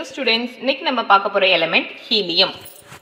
Students இன்னைக்கு நம்ம பார்க்க போகிற எலமெண்ட் ஹீலியம்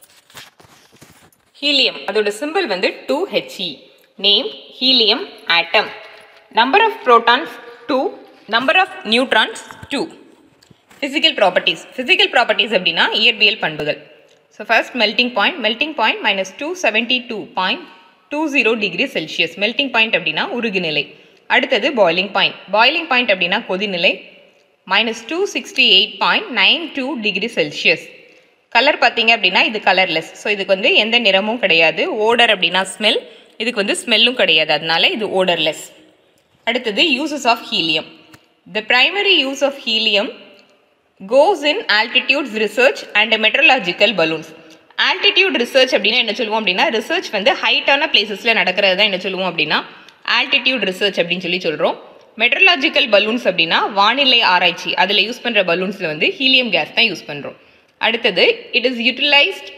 ஹீலியம் அதோட சிம்பிள் வந்து two HE name helium atom number of protons two number of neutrons two physical properties physical properties அப்படின்னா இயற்பியல் பண்புகள் so first melting point melting point minus two seventy two point two zero degree Celsius melting point அப்படின்னா உருகுநிலை அடுத்தது boiling point boiling point அப்படின்னா கொதிநிலை minus two sixty eight point nine two degree Celsius colour பார்த்தீங்க அப்படின்னா இது colourless so இதுக்கு வந்து எந்த நிறமும் கிடையாது ஓடர் அப்படின்னா ஸ்மெல் இதுக்கு வந்து ஸ்மெல்லும் கிடையாது அதனால இது ஓடர்லெஸ் அடுத்தது uses of helium the primary use of helium goes in altitudes research and meteorological balloons altitude research அப்படின்னா என்ன சொல்லுவோம் அப்படின்னா ரிசர்ச் வந்து ஹைட்டான பிளேசஸில் நடக்கிறது தான் என்ன சொல்லுவோம் அப்படின்னா ஆல்டிடியூட் ரிசர்ச் அப்படின்னு சொல்லி சொல்கிறோம் மெட்ரலாஜிக்கல் பலூன்ஸ் அப்படின்னா வானிலை ஆராய்ச்சி அதில் யூஸ் பண்ணுற பலூன்ஸில் வந்து ஹீலியம் கேஸ் தான் யூஸ் பண்ணுறோம் அடுத்தது it is utilized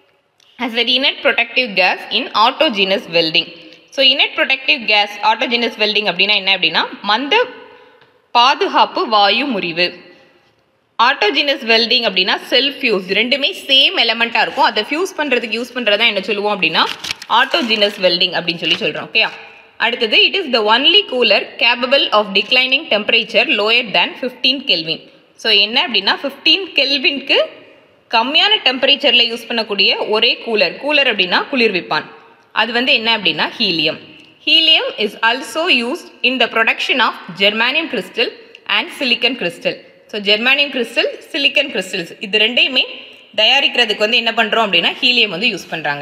as an inert protective gas in autogenous welding. So inert protective gas autogenous welding அப்படின்னா என்ன அப்படின்னா மந்த பாதுகாப்பு வாயு முறிவு ஆட்டோஜினஸ் வெல்டிங் அப்படின்னா செல்ஃப் ஃபியூஸ் ரெண்டுமே சேம் எலமெண்ட்டாக இருக்கும் அதை ஃபியூஸ் பண்ணுறதுக்கு யூஸ் பண்ணுறதா என்ன சொல்லுவோம் அப்படின்னா ஆட்டோஜினஸ் வெல்டிங் அப்படின்னு சொல்லி சொல்கிறோம் ஓகே அடுத்தது it is the only cooler capable of declining temperature lower than fifteen kelvin so என்ன அப்படின்னா ஃபிஃப்டீன் கெல்வின்க்கு கம்மியான டெம்பரேச்சரில் யூஸ் பண்ணக்கூடிய ஒரே கூலர் கூலர் அப்படின்னா குளிர்விப்பான் அது வந்து என்ன அப்படின்னா helium helium is also used in the production of germanium crystal and silicon crystal so germanium crystal silicon crystals இது ரெண்டையுமே தயாரிக்கிறதுக்கு வந்து என்ன பண்ணுறோம் அப்படின்னா ஹீலியம் வந்து யூஸ் பண்ணுறாங்க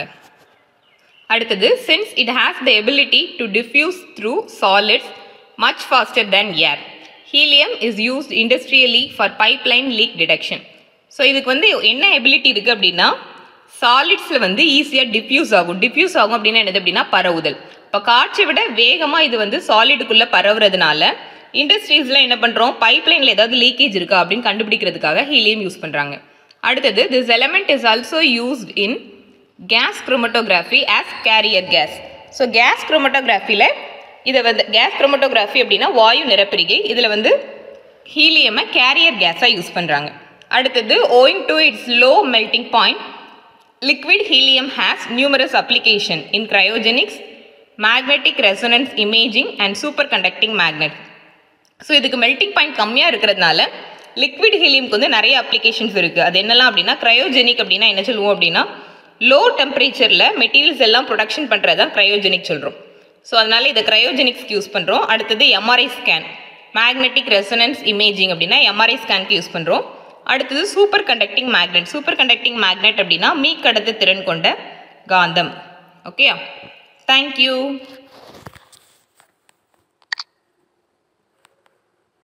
அடுத்தது since it has the ability to diffuse through solids much faster than air helium is used industrially for pipeline leak detection so இதுக்கு வந்து என்ன எபிலிட்டி இருக்குது அப்படின்னா சாலிட்ஸில் வந்து ஈஸியாக டிஃப்யூஸ் ஆகும் டிஃப்யூஸ் ஆகும் அப்படின்னா என்னது அப்படின்னா பரவுதல் இப்போ காற்றை விட வேகமாக இது வந்து சாலிடுக்குள்ளே பரவுறதுனால இண்டஸ்ட்ரீஸில் என்ன பண்ணுறோம் பைப்லைனில் ஏதாவது லீக்கேஜ் இருக்கா அப்படின்னு கண்டுபிடிக்கிறதுக்காக ஹீலியம் யூஸ் பண்ணுறாங்க அடுத்தது this element is also used in gas chromatography as carrier gas so gas குரோமட்டோகிராஃபியில் இதை வந்து கேஸ் குரோமட்டோகிராஃபி அப்படின்னா வாயு நிரப்பிரிகை இதில் வந்து ஹீலியமை கேரியர் கேஸாக யூஸ் பண்ணுறாங்க அடுத்தது owing to its low melting point liquid helium has numerous application in cryogenics magnetic resonance imaging and superconducting magnet so இதுக்கு மெல்டிங் பாயிண்ட் கம்மியாக இருக்கிறதுனால லிக்விட் ஹீலியம்க்கு வந்து நிறைய அப்ளிகேஷன்ஸ் இருக்குது அது என்னெல்லாம் அப்படின்னா க்ரையோஜெனிக் அப்படின்னா என்ன சொல்லுவோம் அப்படின்னா லோ டெம்பரேச்சரில் மெட்டீரியல்ஸ் எல்லாம் ப்ரொடக்ஷன் பண்ணுறது தான் க்ரையோஜெனிக் சொல்கிறோம் ஸோ அதனால் இதை க்ரையோஜெனிக்ஸ்க்கு யூஸ் பண்ணுறோம் அடுத்தது MRI scan magnetic resonance imaging அப்படின்னா எம்ஆர்ஐ ஸ்கேனுக்கு யூஸ் பண்ணுறோம் அடுத்தது superconducting magnet superconducting magnet அப்படின்னா மீ கடத்து திறன் கொண்ட காந்தம் ஓகே தேங்க்யூ